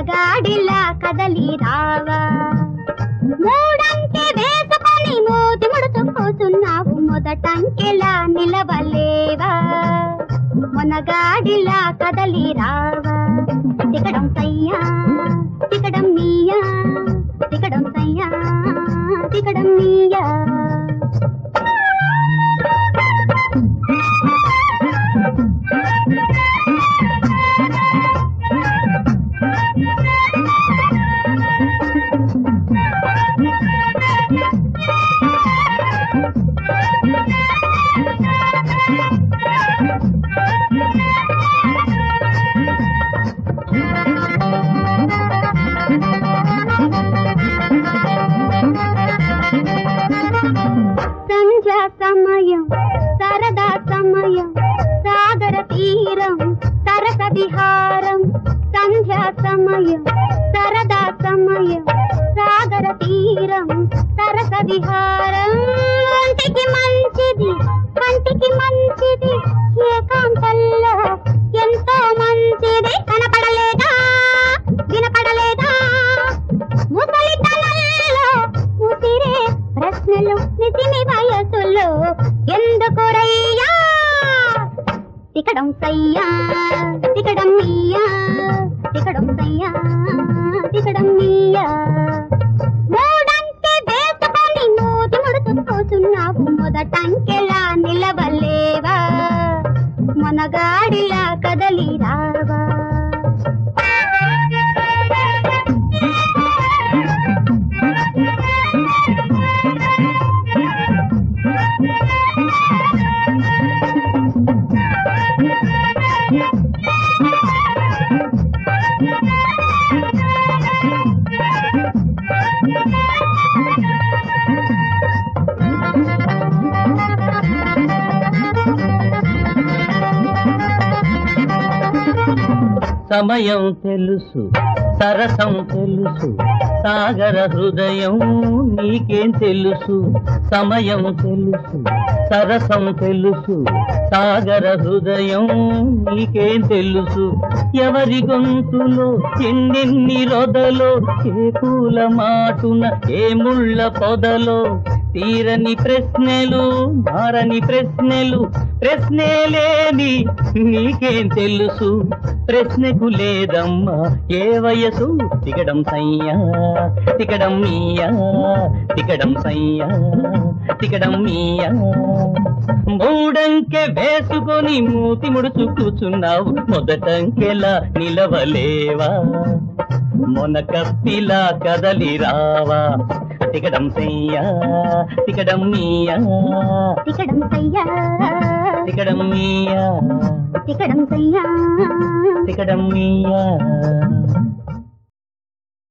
మొనగాడిలా కదలి రావా మూడంకె వేసుకొని మూతి ముడుచు కూచున్నావు మొదటంకెలా నిలవలేవా మొనగాడిలా కదలి రావా తికడం సయ్యా తికడం నీయా తికడం సయ్యా తికడం నీయా సంధ్యా సమయం సరదా సమయం సాగర తీరం సరస విహారం సంధ్యా సమయం సరదా సమయం సాగర తీరం సరస విహారం ఒంటికి మంచిది కంటికి మంచిది ఏకాంతంలో ఎంతో మంచిది కనపడలేదా వినపడలేదా ముసలితనంలో ముసిరే ప్రశ్నలు నితిని వయసులో ఎందుకురయ్యా తికడం సయ్యా తికడం మీయా తికడం సయ్యా తికడం మీయా మూడంకె వేసుకొని మూతి ముడుచు కూచున్నావు మొదటంకెలా నిలవలేవా మనగాడిలా కదలి రావా సమయం తెలుసు సరసం తెలుసు సాగర హృదయం నీకేం తెలుసు సమయం తెలుసు సరసం తెలుసు సాగర హృదయం నీకేం తెలుసు ఎవరి గొంతులో ఎన్నెన్ని రొదలో ఏ పూల మాటున ఏ ముళ్ళ పొదలో తీరని ప్రశ్నలు మారని ప్రశ్నలు ప్రశ్నే లేని నీకేం తెలుసు ప్రశ్నకు లేదమ్మా ఏ వయసు తికడం సయ్యా తికడం మీయా తికడం సయ్యా తికడం మీయా మూడంకె వేసుకొని మూతి ముడుచు కూచున్నావు మొదటంకెలా నిలవలేవా మొన కప్పిలా కదలి రావా తికడం సయ్యా తికడం మీయా తికడం సయ్యా తికడం మీయా తికడం సయ్యా తికడం మీయా